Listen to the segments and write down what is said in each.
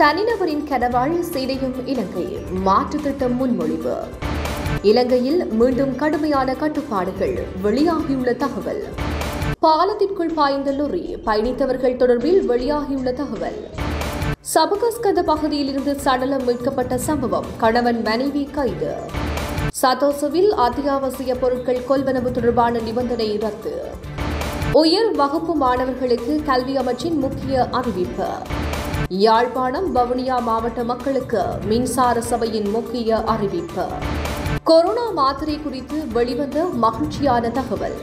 தனிநபரின் கனவாள் சீதையும் இலங்கை மாற்று திட்டம் முன்மொழிவு இலங்கையில் மீண்டும் கடுமையான கட்டுப்பாடுகள் வெளியாகியுள்ள தகவல் பாலத்திற்குள் பாய்ந்த லொரி பயணித்தவர்கள் தொடர்பில் வெளியாகியுள்ள தகவல் சபகஸ்கந்த பகுதியில் இருந்து சடலம் மீட்கப்பட்ட சம்பவம் கணவன் மனைவி கைது சதோசுவில் அத்தியாவசிய பொருட்கள் கொள்வனவு தொடர்பான நிபந்தனை ரத்து உயர் வகுப்பு மாணவர்களுக்கு கல்வி அமைச்சின் முக்கிய அறிவிப்பு யாழ்ப்பாணம் வவுனியா மாவட்ட மக்களுக்கு மின்சார சபையின் முக்கிய அறிவிப்பு கொரோனா மாத்திரை குறித்து வெளிவந்த மகிழ்ச்சியான தகவல்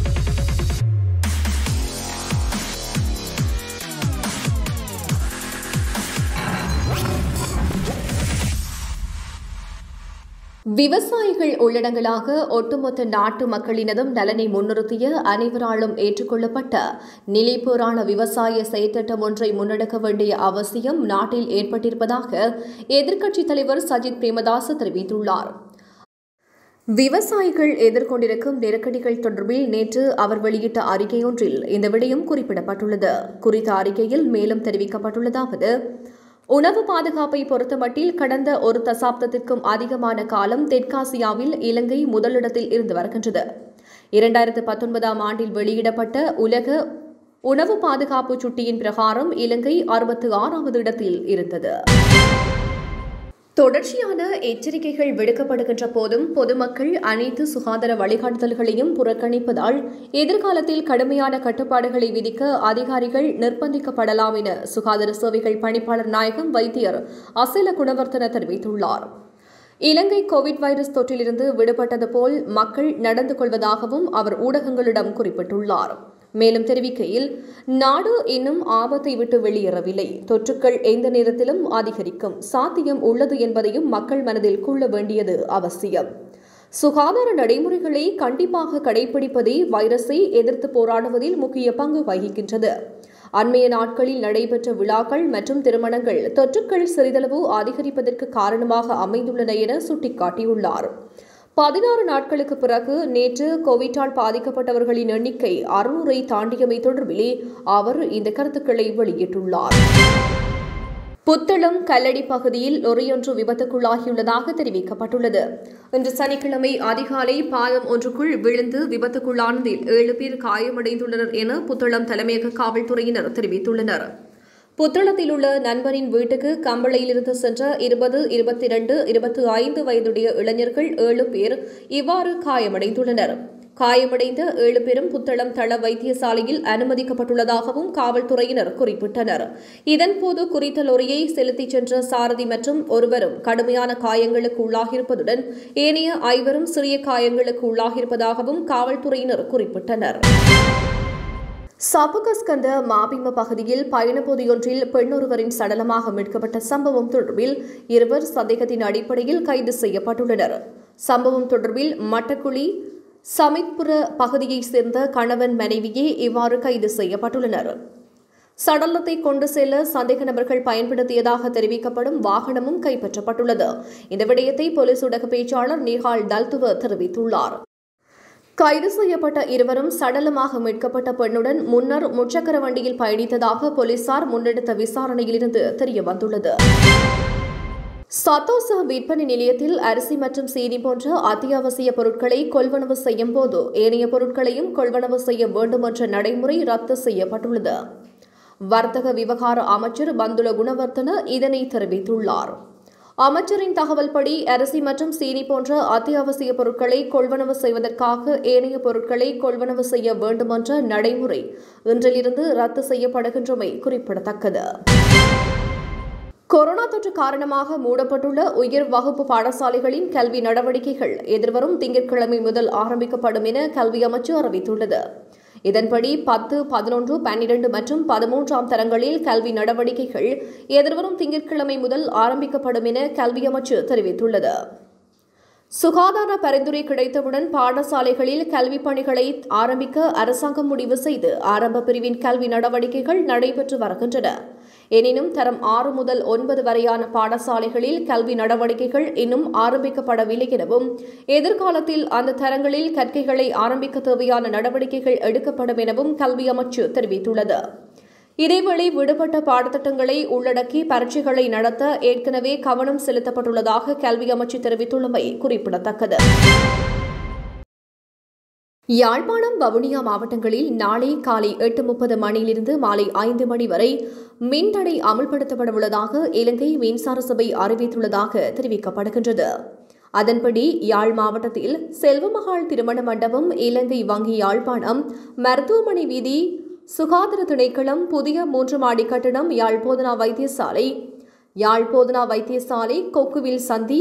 விவசாயிகள் உள்ளடங்களாக ஒட்டுமொத்த நாட்டு மக்களினதும் நலனை முன்னிறுத்திய அனைவராலும் ஏற்றுக்கொள்ளப்பட்ட நிலைப்போரான விவசாய செயற்திட்டம் ஒன்றை முன்னெடுக்க வேண்டிய அவசியம் நாட்டில் ஏற்பட்டிருப்பதாக எதிர்க்கட்சித் தலைவர் சஜித் பிரேமதாஸ் தெரிவித்துள்ளார் விவசாயிகள் எதிர்கொண்டிருக்கும் நெருக்கடிகள் தொடர்பில் நேற்று அவர் வெளியிட்ட அறிக்கையொன்றில் இந்த விடயம் குறிப்பிடப்பட்டுள்ளது குறித்த அறிக்கையில் மேலும் தெரிவிக்கப்பட்டுள்ளதாவது உணவு பாதுகாப்பை பொறுத்தமட்டில் கடந்த ஒரு தசாப்தத்திற்கும் அதிகமான காலம் தெற்காசியாவில் இலங்கை முதலிடத்தில் இருந்து வருகின்றது இரண்டாயிரத்து பத்தொன்பதாம் ஆண்டில் வெளியிடப்பட்ட உலக உணவு பாதுகாப்பு சுட்டியின் பிரகாரம் இலங்கை அறுபத்து ஆறாவது இடத்தில் இருந்தது தொடர்ச்சியான எச்சரிக்கைகள் விடுக்கப்படுகின்ற போதும் பொதுமக்கள் அனைத்து சுகாதார வழிகாட்டுதல்களையும் புறக்கணிப்பதால் எதிர்காலத்தில் கடுமையான கட்டுப்பாடுகளை விதிக்க அதிகாரிகள் நிர்பந்திக்கப்படலாம் என சுகாதார சேவைகள் பணிப்பாளர் நாயகம் வைத்தியர் அசில குணவர்த்தன தெரிவித்துள்ளார் இலங்கை கோவிட் வைரஸ் தொற்றிலிருந்து விடுபட்டது போல் மக்கள் நடந்து கொள்வதாகவும் அவர் ஊடகங்களிடம் குறிப்பிட்டுள்ளார் மேலும் தெரிவிக்கையில் நாடு இன்னும் ஆபத்தை விட்டு வெளியேறவில்லை தொற்றுக்கள் எந்த நேரத்திலும் அதிகரிக்கும் சாத்தியம் உள்ளது என்பதையும் மக்கள் மனதில் கொள்ள வேண்டியது அவசியம் சுகாதார நடைமுறைகளை கண்டிப்பாக கடைபிடிப்பதே வைரஸை எதிர்த்து போராடுவதில் முக்கிய பங்கு வகிக்கின்றது அண்மைய நாட்களில் நடைபெற்ற விழாக்கள் மற்றும் திருமணங்கள் தொற்றுக்கள் சிறிதளவு அதிகரிப்பதற்கு காரணமாக அமைந்துள்ளன என சுட்டிக்காட்டியுள்ளார் பதினாறு நாட்களுக்கு பிறகு நேற்று கோவிட்டால் பாதிக்கப்பட்டவர்களின் எண்ணிக்கை அறுநூறை தாண்டியமை தொடர்பிலே அவர் இந்த கருத்துக்களை வெளியிட்டுள்ளார் புத்தளம் கல்லடி பகுதியில் லொரியொன்று விபத்துக்குள்ளாகியுள்ளதாக தெரிவிக்கப்பட்டுள்ளது இன்று சனிக்கிழமை அதிகாலை பாலம் ஒன்றுக்குள் விழுந்து விபத்துக்குள்ளானதில் ஏழு பேர் காயமடைந்துள்ளனர் என புத்தளம் தலைமையக காவல்துறையினர் தெரிவித்துள்ளனர் புத்தளத்தில் உள்ள நண்பரின் வீட்டுக்கு கம்பளையிலிருந்து சென்ற இருபது இருபத்தி இரண்டு இருபத்தி ஐந்து வயதுடைய இளைஞர்கள் ஏழு பேர் இவ்வாறு காயமடைந்துள்ளனர் காயமடைந்த ஏழு பேரும் புத்தளம் தள வைத்தியசாலையில் அனுமதிக்கப்பட்டுள்ளதாகவும் காவல்துறையினர் குறிப்பிட்டனர் இதன்போது குறித்த லொரியை செலுத்திச் சென்ற சாரதி மற்றும் ஒருவரும் கடுமையான காயங்களுக்கு உள்ளாகியிருப்பதுடன் ஏனைய ஐவரும் சிறிய காயங்களுக்கு உள்ளாகியிருப்பதாகவும் காவல்துறையினர் குறிப்பிட்டனர் சபகஸ்கந்த மாபிம பகுதியில் பயணப்பொதியொன்றில் பெண்ணொருவரின் சடலமாக மீட்கப்பட்ட சம்பவம் தொடர்பில் இருவர் சந்தேகத்தின் அடிப்படையில் கைது செய்யப்பட்டுள்ளனர் சம்பவம் தொடர்பில் மட்டக்குழி சமித்புர பகுதியைச் சேர்ந்த கணவன் மனைவியே இவ்வாறு கைது செய்யப்பட்டுள்ளனர் சடலத்தை கொண்டு செல்ல சந்தேக நபர்கள் பயன்படுத்தியதாக தெரிவிக்கப்படும் வாகனமும் கைப்பற்றப்பட்டுள்ளது இந்த விடயத்தை போலீஸ் ஊடக பேச்சாளர் நிஹால் டல்துவ தெரிவித்துள்ளார் கைது செய்யப்பட்ட இருவரும் சடலமாக மீட்கப்பட்ட பெண்ணுடன் முன்னர் முச்சக்கர வண்டியில் பயணித்ததாக போலீசார் முன்னெடுத்த விசாரணையிலிருந்து தெரியவந்துள்ளது சத்தோச விற்பனை நிலையத்தில் அரிசி மற்றும் சீனி போன்ற அத்தியாவசிய பொருட்களை கொள்வனவு செய்யும் போது ஏனைய பொருட்களையும் கொள்வனவு செய்ய வேண்டும் என்ற நடைமுறை ரத்து செய்யப்பட்டுள்ளது வர்த்தக விவகார அமைச்சர் பந்துல குணவர்த்தன இதனை தெரிவித்துள்ளார் அமைச்சரின் தகவல்படி அரிசி மற்றும் சீனி போன்ற அத்தியாவசிய பொருட்களை கொள்வனவு செய்வதற்காக ஏனைய பொருட்களை கொள்வனவு செய்ய வேண்டுமென்ற நடைமுறை இன்றிலிருந்து ரத்து செய்யப்படுகின்றமை குறிப்பிடத்தக்கது கொரோனா தொற்று காரணமாக மூடப்பட்டுள்ள உயர் வகுப்பு பாடசாலைகளின் கல்வி நடவடிக்கைகள் எதிர்வரும் திங்கட்கிழமை முதல் ஆரம்பிக்கப்படும் என கல்வி அமைச்சு அறிவித்துள்ளது இதன்படி பத்து பதினொன்று பன்னிரண்டு மற்றும் பதிமூன்றாம் தரங்களில் கல்வி நடவடிக்கைகள் எதிர்வரும் திங்கட்கிழமை முதல் ஆரம்பிக்கப்படும் என கல்வி அமைச்சு தெரிவித்துள்ளது சுகாதார பரிந்துரை கிடைத்தவுடன் பாடசாலைகளில் கல்விப் பணிகளை ஆரம்பிக்க அரசாங்கம் முடிவு செய்து ஆரம்ப பிரிவின் கல்வி நடவடிக்கைகள் நடைபெற்று வருகின்றன எனினும் தரம் ஆறு முதல் ஒன்பது வரையான பாடசாலைகளில் கல்வி நடவடிக்கைகள் இன்னும் ஆரம்பிக்கப்படவில்லை எனவும் எதிர்காலத்தில் அந்த தரங்களில் கற்கைகளை ஆரம்பிக்க தேவையான நடவடிக்கைகள் எடுக்கப்படும் எனவும் கல்வி அமைச்சு தெரிவித்துள்ளது இதேவேளை விடுபட்ட பாடத்திட்டங்களை உள்ளடக்கி பரீட்சைகளை நடத்த ஏற்கனவே கவனம் செலுத்தப்பட்டுள்ளதாக கல்வி அமைச்சு தெரிவித்துள்ளமை குறிப்பிடத்தக்கது யாழ்ப்பாணம் வவுனியா மாவட்டங்களில் நாளை காலை எட்டு முப்பது மணியிலிருந்து மாலை ஐந்து மணி வரை மின்தடை அமல்படுத்தப்பட உள்ளதாக இலங்கை மின்சார சபை அறிவித்துள்ளதாக தெரிவிக்கப்படுகின்றது அதன்படி யாழ் மாவட்டத்தில் செல்வமகாள் திருமண மண்டபம் இலங்கை வங்கி யாழ்ப்பாணம் மருத்துவமனை வீதி சுகாதார திணைக்களம் புதிய மூன்று மாடி கட்டடம் யாழ் போதனா வைத்தியசாலை யாழ் போதனா வைத்தியசாலை கொக்குவில் சந்தி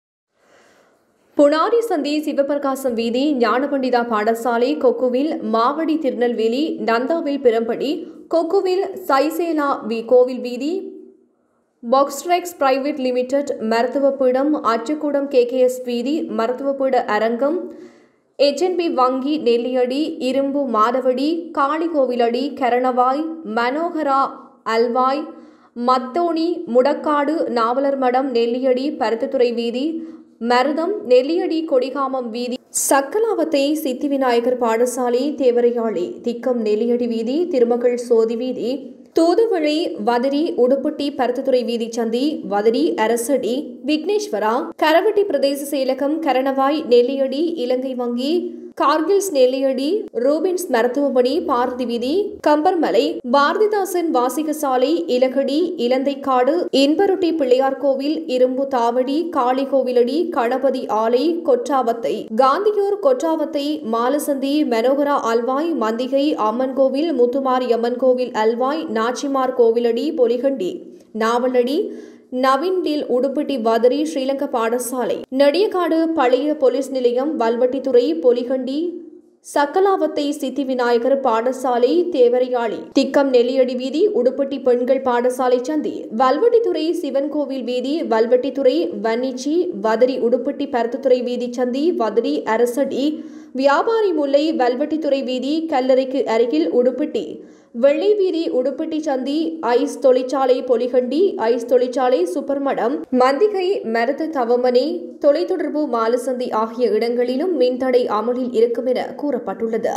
புனாரி சந்தி சிவபிரகாசம் வீதி ஞானபண்டிதா பாடசாலை கொக்குவில் மாவடி திருநெல்வேலி நந்தாவில் பெரும்படி கொக்குவில் சைசேலா வி கோவில் வீதி பாக்ஸ்ட்ரெக்ஸ் பிரைவேட் லிமிடெட் மருத்துவ பீடம் அச்சுக்கூடம் கேகேஎஸ் வீதி மருத்துவ பீட அரங்கம் எச்என்பி வங்கி நெல்லியடி இரும்பு மாதவடி காளிகோவிலடி கரணவாய் மனோகரா அல்வாய் மத்தோணி முடக்காடு நாவலர் மடம் நெல்லியடி பருத்தித்துறை வீதி மருதம் நெல்லியடி கொடிகாமம் வீதி சக்கலாவத்தை சித்தி விநாயகர் பாடசாலை தேவரையாளி திக்கம் நெல்லியடி வீதி திருமகள் சோதி வீதி தூதுவழி வதிரி உடுப்பட்டி பருத்தித்துறை வீதி சந்தி வதிரி அரசடி விக்னேஸ்வரா கரவட்டி பிரதேச செயலகம் கரணவாய் நெல்லியடி இலங்கை வங்கி கார்கில்ஸ் நெல்லியடி ரூபின்ஸ் மருத்துவமனை பாரதி வீதி கம்பர்மலை பாரதிதாசன் வாசிக சாலை இலகடி இலந்தைக்காடு இன்பருட்டி பிள்ளையார் கோவில் இரும்பு தாவடி காளி கோவிலடி கணபதி ஆலை கொற்றாவத்தை காந்தியூர் கொற்றாவத்தை மாலசந்தி மனோகரா அல்வாய் மந்திகை அம்மன் கோவில் முத்துமாரி அம்மன் கோவில் அல்வாய் நாச்சிமார் கோவிலடி பொலிகண்டி நாவலடி நவீன்டில் உடுப்பிட்டி வதரி ஸ்ரீலங்கா பாடசாலை நடியக்காடு பழைய போலீஸ் நிலையம் வல்வட்டித்துறை பொலிகண்டி சக்கலாவத்தை சித்தி விநாயகர் பாடசாலை தேவரையாளி திக்கம் நெல்லியடி வீதி உடுப்பட்டி பெண்கள் பாடசாலை சந்தி வல்வட்டித்துறை சிவன் கோவில் வீதி வல்வட்டித்துறை வன்னிச்சி வதரி உடுப்பட்டி பருத்துத்துறை வீதி சந்தி வதரி அரசடி வியாபாரி முல்லை வல்வட்டித்துறை வீதி கல்லறைக்கு அருகில் உடுப்பட்டி வெள்ளை வீதி உடுப்பட்டி சந்தி ஐஸ் தொழிற்சாலை பொலிகண்டி ஐஸ் தொழிற்சாலை சூப்பர்மடம் மந்திகை மருத தவமனை தொலைத்தொடர்பு மாலுசந்தி ஆகிய இடங்களிலும் மின்தடை அமலில் இருக்கும் என கூறப்பட்டுள்ளது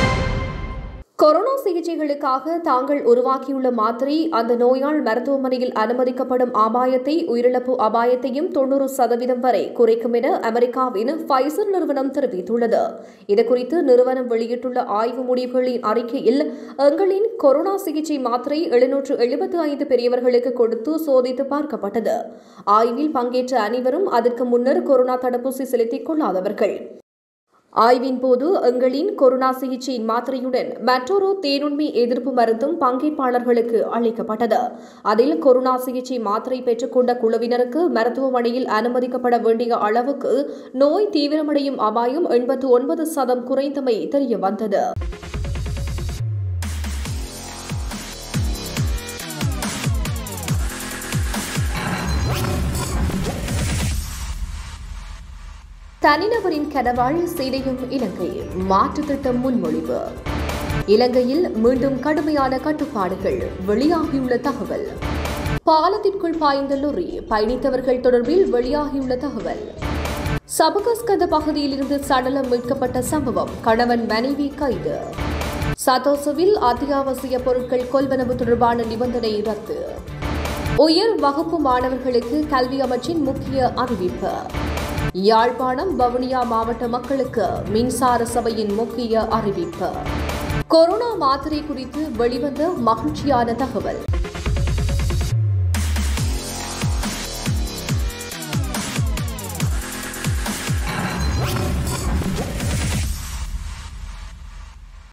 கொரோனா சிகிச்சைகளுக்காக தாங்கள் உருவாக்கியுள்ள மாத்திரை அந்த நோயால் மருத்துவமனையில் அனுமதிக்கப்படும் அபாயத்தை உயிரிழப்பு அபாயத்தையும் தொண்ணூறு சதவீதம் வரை குறைக்கும் என அமெரிக்காவின் ஃபைசர் நிறுவனம் தெரிவித்துள்ளது இதுகுறித்து நிறுவனம் வெளியிட்டுள்ள ஆய்வு முடிவுகளின் அறிக்கையில் எங்களின் கொரோனா சிகிச்சை மாத்திரை எழுநூற்று எழுபத்தி ஐந்து பெரியவர்களுக்கு கொடுத்து சோதித்து பார்க்கப்பட்டது ஆய்வில் பங்கேற்ற அனைவரும் அதற்கு முன்னர் கொரோனா தடுப்பூசி செலுத்திக் கொள்ளாதவர்கள் ஆய்வின் போது எங்களின் கொரோனா சிகிச்சையின் மாத்திரையுடன் மற்றொரு தேனுண்மை எதிர்ப்பு மருந்தும் பங்கேற்பாளர்களுக்கு அளிக்கப்பட்டது அதில் கொரோனா சிகிச்சை மாத்திரை பெற்றுக்கொண்ட குழுவினருக்கு மருத்துவமனையில் அனுமதிக்கப்பட வேண்டிய அளவுக்கு நோய் தீவிரமடையும் அபாயம் எண்பத்து ஒன்பது சதம் குறைந்தமை தெரிய வந்தது தனிநபரின் கனவாள் சிதையும் இலங்கை மாற்று திட்டம் முன்மொழிவு இலங்கையில் மீண்டும் கடுமையான கட்டுப்பாடுகள் வெளியாகியுள்ள தகவல் பாலத்திற்குள் பாய்ந்த லொரி பயணித்தவர்கள் தொடர்பில் வெளியாகியுள்ள தகவல் சபகஸ்கந்த பகுதியில் இருந்து சடலம் மீட்கப்பட்ட சம்பவம் கணவன் மனைவி கைது சதோசுவில் அத்தியாவசிய பொருட்கள் கொள்வனவு தொடர்பான நிபந்தனை ரத்து உயர் வகுப்பு மாணவர்களுக்கு கல்வி அமைச்சின் முக்கிய அறிவிப்பு யாழ்ப்பாணம் வவுனியா மாவட்ட மக்களுக்கு மின்சார சபையின் முக்கிய அறிவிப்பு கொரோனா மாத்திரை குறித்து வெளிவந்த மகிழ்ச்சியான தகவல்